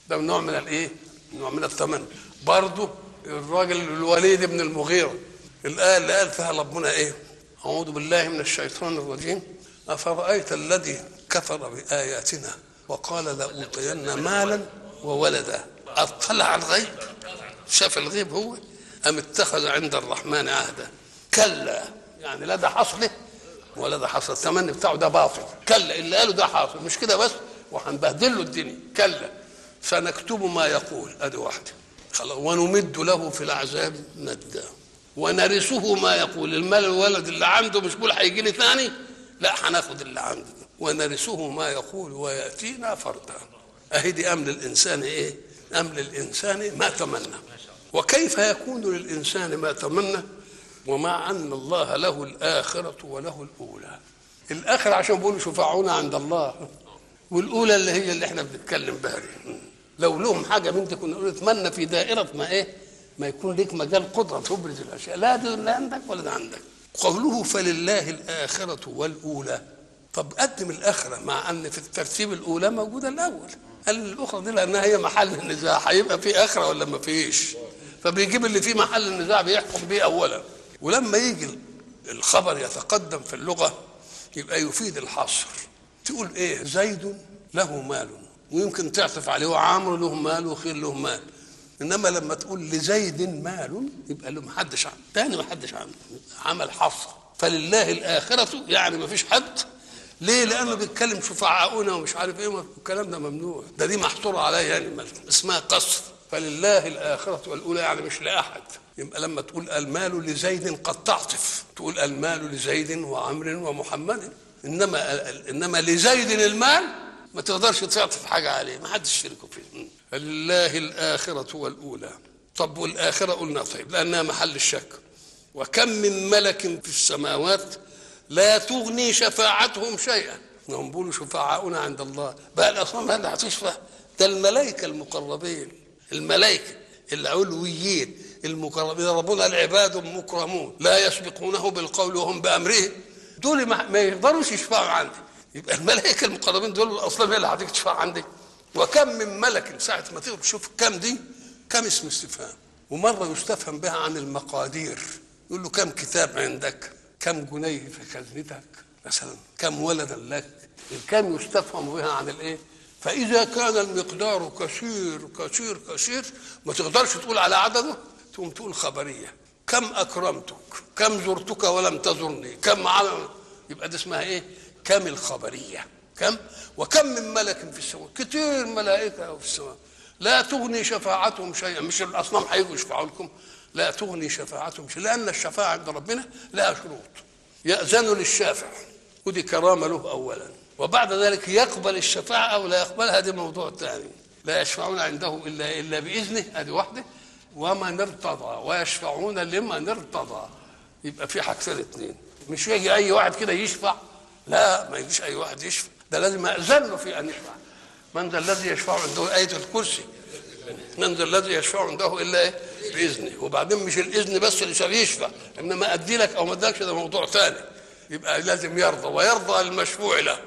ده نوع من الايه نوع من التمني برضه الراجل الوليد بن المغيرة الآية اللي قال فيها ربنا ايه أعوذ بالله من الشيطان الرجيم أفرأيت الذي كفر بآياتنا وقال لأوتين مالا وولدا اطلع على الغيب شاف الغيب هو أم اتخذ عند الرحمن عهدا كلا يعني لا ده حصله ولا ده حصل التمني بتاعه ده باطل كلا اللي قاله ده حاصل مش كده بس وهنبهدل له الدنيا كلا سنكتب ما يقول ادي واحده خلاص ونمد له في العذاب مدا ونرثه ما يقول المال الولد اللي عنده مش بيقول هيجي لي ثاني لا هناخد اللي عنده ونرثه ما يقول وياتينا فردا اهي دي امن الانسان ايه امن الانسان ما تمنى وكيف يكون للانسان ما تمنى ومع ان الله له الاخره وله الاولى الاخره عشان بيقولوا شفاعونا عند الله والاولى اللي هي اللي احنا بنتكلم بها دي لو لهم حاجه من دي كنا نقول اتمنى في دائره ما ايه ما يكون لك مجال قدره تبرز الاشياء لا ده لا عندك ولا ده عندك قوله فلله الاخره والاولى طب قدم الاخره مع ان في الترتيب الاولى موجوده الاول قال الاخرى دي لانها هي محل النزاع هيبقى في اخره ولا ما فيش فبيجيب اللي فيه محل النزاع بيحكم بيه اولا ولما يجي الخبر يتقدم في اللغه يبقى يفيد الحصر تقول ايه زيد له مال ويمكن تعطف عليه وعمرو له مال وخير له مال انما لما تقول لزيد مال يبقى له محدش عنه تاني محدش عنه عمل حصر فلله الاخره يعني ما فيش حد ليه؟ لانه بيتكلم شفعاؤنا ومش عارف ايه والكلام ده ممنوع ده دي محصوره عليا يعني اسمها قصر فلله الاخره والاولى يعني مش لاحد يبقى لما تقول المال لزيد قد تعطف تقول المال لزيد وعمر ومحمد انما انما لزيد المال ما تقدرش تعطف حاجه عليه ما حدش يشركه فيه فلله الاخره والاولى طب والاخره قلنا طيب لانها محل الشك وكم من ملك في السماوات لا تغني شفاعتهم شيئا هم بيقولوا شفعاؤنا عند الله بقى الاصنام هل هتشفع ده الملائكه المقربين الملائكه العلويين المقربين ربنا العباد مكرمون لا يسبقونه بالقول وهم بامره دول ما, ما يقدروش يشفعوا عندي يبقى الملائكه المقربين دول الاصنام هي اللي هتيجي تشفع عندي وكم من ملك ساعه ما تيجي تشوف كم دي كم اسم استفهام ومره يستفهم بها عن المقادير يقول له كم كتاب عندك كم جنيه في خزنتك مثلا كم ولدا لك الكم يستفهم بها عن الايه فاذا كان المقدار كثير كثير كثير ما تقدرش تقول على عدده تقوم تقول خبريه كم اكرمتك كم زرتك ولم تزرني كم عمل يبقى دي اسمها ايه كم الخبريه كم وكم من ملك في السماء كتير ملائكه في السماء لا تغني شفاعتهم شيئا مش الاصنام هيجوا يشفعوا لكم لا تغني شفاعتهم شيئا لان الشفاعه عند ربنا لها شروط ياذن للشافع ودي كرامه له اولا وبعد ذلك يقبل الشفاعه او لا يقبلها دي موضوع ثاني لا يشفعون عنده الا الا باذنه هذه واحده ومن ارتضى ويشفعون لمن ارتضى يبقى في حاجتين اثنين مش يجي اي واحد كده يشفع لا ما يجيش اي واحد يشفع ده لازم اذن له في ان يشفع من ذا الذي يشفع عنده ايه الكرسي من ذا الذي يشفع عنده الا ايه باذنه وبعدين مش الاذن بس اللي يشفع انما ادي لك او ما ادالكش ده موضوع ثاني يبقى لازم يرضى ويرضى المشفوع له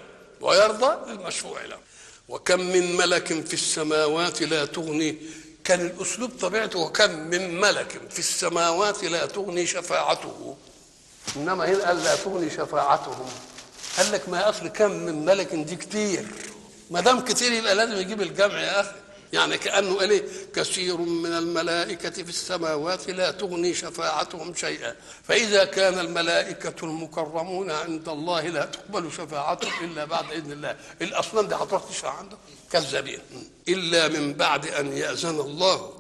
ويرضى المشفوع له وكم من ملك في السماوات لا تغني كان الاسلوب طبيعته وكم من ملك في السماوات لا تغني شفاعته انما هنا قال لا تغني شفاعتهم قال لك ما اصل كم من ملك دي كتير ما دام كتير يبقى لازم يجيب الجمع يا اخي يعني كانه قال ايه كثير من الملائكه في السماوات لا تغني شفاعتهم شيئا فاذا كان الملائكه المكرمون عند الله لا تقبل شفاعتهم الا بعد اذن الله الاصنام دي هتروح تشفع عنده كذابين الا من بعد ان ياذن الله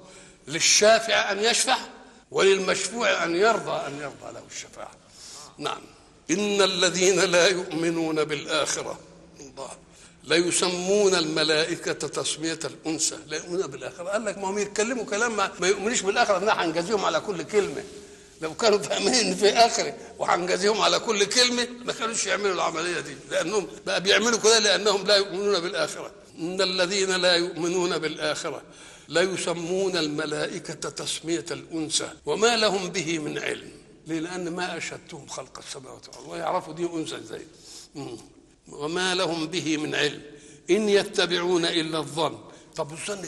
للشافع ان يشفع وللمشفوع ان يرضى ان يرضى له الشفاعه نعم ان الذين لا يؤمنون بالاخره الله لا يسمون الملائكة تسمية الأنثى لا يؤمنون بالآخرة قال لك ما هم يتكلموا كلام ما, ما يؤمنوش بالآخرة إن هنجازيهم على كل كلمة لو كانوا فاهمين إن في آخرة وهنجازيهم على كل كلمة ما كانوش يعملوا العملية دي لأنهم بقى بيعملوا كده لأنهم لا يؤمنون بالآخرة إن الذين لا يؤمنون بالآخرة لا يسمون الملائكة تسمية الأنثى وما لهم به من علم ليه؟ لأن ما أشهدتهم خلق السماوات والأرض ويعرفوا دي أنثى إزاي وما لهم به من علم إن يتبعون إلا الظن طب الظن